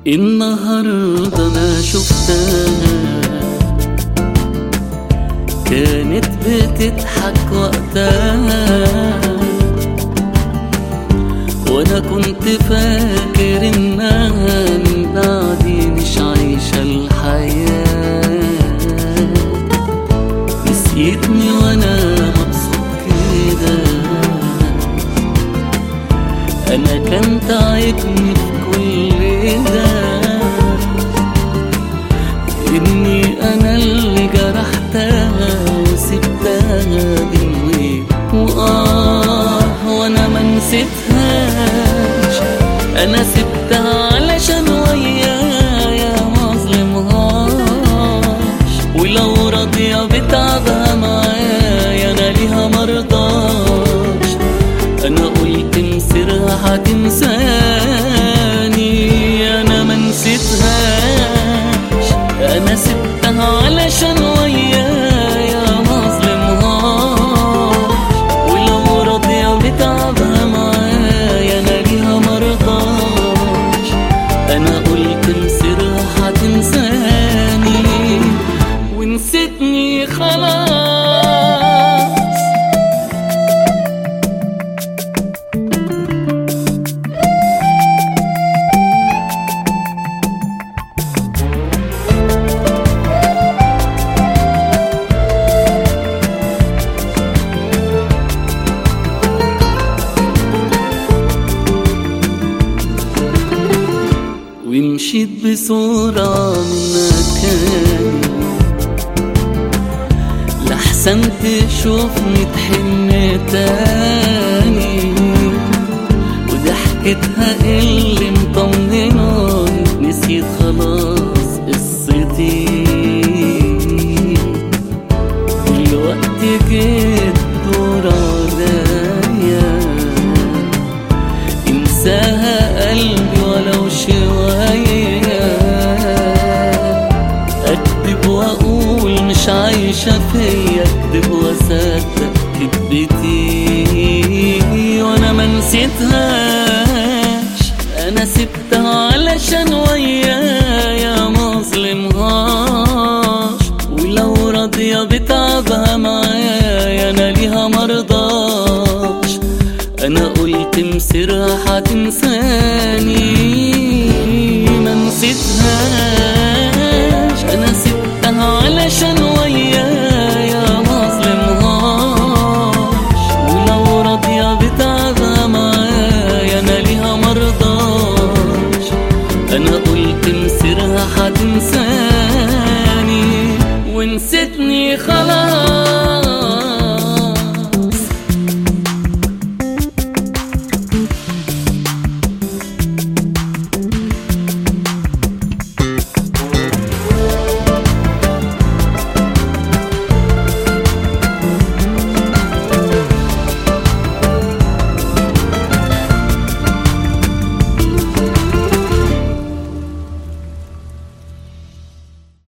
النهاردة أنا شفتها كانت بتضحك وقتها وانا كنت فاكر انها من بعدي مش عايشة الحياة نسيتني وانا مبسوط كده انا كان تعبني في كل ده اني انا اللي جرحتها وسبتها بالويل واه وانا ما نسيتهاش انا سبتها علشان ويايا ما اظلمهاش ولو راضية بتعبها معايا انا ليها مرضاش انا قلت مصيرها هتنساني انا ما نسيتهاش انا سبتها علشان ويايا ما اظلمهاش ولو راضية بتعبها معايا انا ليها مرضاش انا قلت مصيرها هتنساني ونسيتني خلاص ومشيت بسرعة من مكاني لحسن تشوفني تحن تاني وضحكتها اللي مطمناني نسيت خلاص قصتي دلوقتي جيت دور عليا انساها قلبي ولو شوية اكذب واقول مش عايشة فيا اكذب واصدق كدبتي وانا ما نسيتهاش انا سبتها علشان ويايا ما اظلمهاش ولو راضية بتعبها معايا انا ليها مرضاش انا قلت مصيرها هتنساني ما نسيتهاش انا سبتها علشان ويايا ما اظلمهاش ولو راضية بتعبها معايا انا ليها مرضاش انا قلت مصيرها هتنساني ونسيتني خلاص